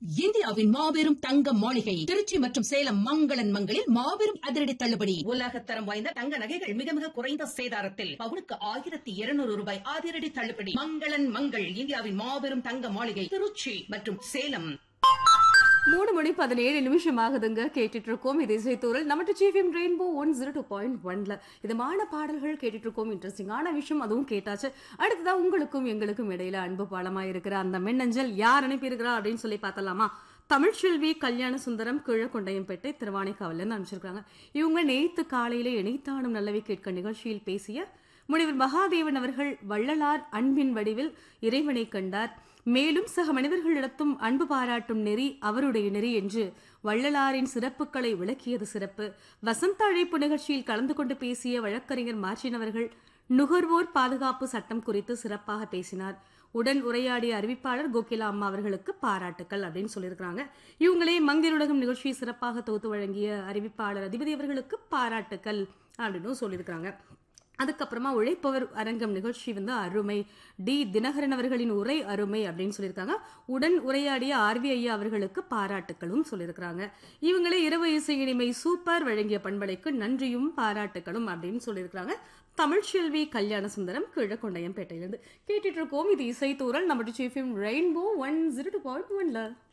இந்தியாவின் மாபெரும் தங்க மாளிகை திருச்சி மற்றும் சேலம் மங்களன் மங்களில் மாபெரும் அதிரடி தள்ளுபடி உலகத்தரம் வாய்ந்த தங்க நகைகள் மிக மிக குறைந்த சேதாரத்தில் பவுனுக்கு ஆயிரத்தி இருநூறு ரூபாய் அதிரடி தள்ளுபடி மங்களன் மங்கள் இந்தியாவின் மாபெரும் தங்க மாளிகை திருச்சி மற்றும் சேலம் மூணு மணி பதினேழு நிமிஷம் ஆகுதுங்க கேட்டுட்டு இருக்கோம் இது இசைத்தூரல் நம்ம GFM rainbow one zero two point ஒன்ல இதமான பாடல்கள் கேட்டுட்டு இருக்கோம் இன்ட்ரெஸ்டிங்கான விஷயம் அதுவும் கேட்டாச்சு அடுத்ததா உங்களுக்கும் எங்களுக்கும் இடையில அன்பு பாலமா இருக்கிற அந்த மின்னஞ்சல் யார் அனுப்பியிருக்கிறா அப்படின்னு சொல்லி பார்த்தலாமா தமிழ்ச்செல்வி கல்யாண சுந்தரம் கிழக்கொண்டையம்பேட்டை திருவானைக்காவல்ல இருந்து அனுப்பிச்சிருக்காங்க இவங்க நேத்து காலையில இணைத்தானும் நல்லவை கேட்க நிகழ்ச்சியில் பேசிய முனிவர் மகாதேவன் அவர்கள் வள்ளலார் அன்பின் வடிவில் இறைவனை கண்டார் மேலும் சக மனிதர்களிடத்தும் அன்பு பாராட்டும் நெறி அவருடைய நெறி என்று வள்ளலாரின் சிறப்புகளை விளக்கியது சிறப்பு வசந்த அழைப்பு நிகழ்ச்சியில் கலந்து கொண்டு பேசிய வழக்கறிஞர் மார்ச்சின் அவர்கள் நுகர்வோர் பாதுகாப்பு சட்டம் குறித்து சிறப்பாக பேசினார் உடன் உரையாடிய அறிவிப்பாளர் கோகிலா அம்மா அவர்களுக்கு பாராட்டுக்கள் அப்படின்னு சொல்லியிருக்கிறாங்க இவங்களே மங்கிருலகம் நிகழ்ச்சியை சிறப்பாக தொகுத்து வழங்கிய அறிவிப்பாளர் அதிபதி அவர்களுக்கு பாராட்டுக்கள் அப்படின்னு சொல்லியிருக்கிறாங்க அதுக்கப்புறமா உழைப்பவர் அரங்கம் நிகழ்ச்சி வந்து அருமை டி தினகரன் அவர்களின் உரை அருமை அப்படின்னு சொல்லியிருக்காங்க உடன் உரையாடிய ஆர்வி ஐயா அவர்களுக்கு பாராட்டுகளும் சொல்லியிருக்கிறாங்க இவங்களே இரவு இசை இனிமை சூப்பர் வழங்கிய பண்பலைக்கு நன்றியும் பாராட்டுகளும் அப்படின்னு சொல்லியிருக்கிறாங்க தமிழ்ச்செல்வி கல்யாண சுந்தரம் கிழக்கொண்டையம்பேட்டையிலிருந்து கேட்டுட்டு இருக்கோம் இது இசை தூரல் நம்ம rainbow one zero two point ஒன்ல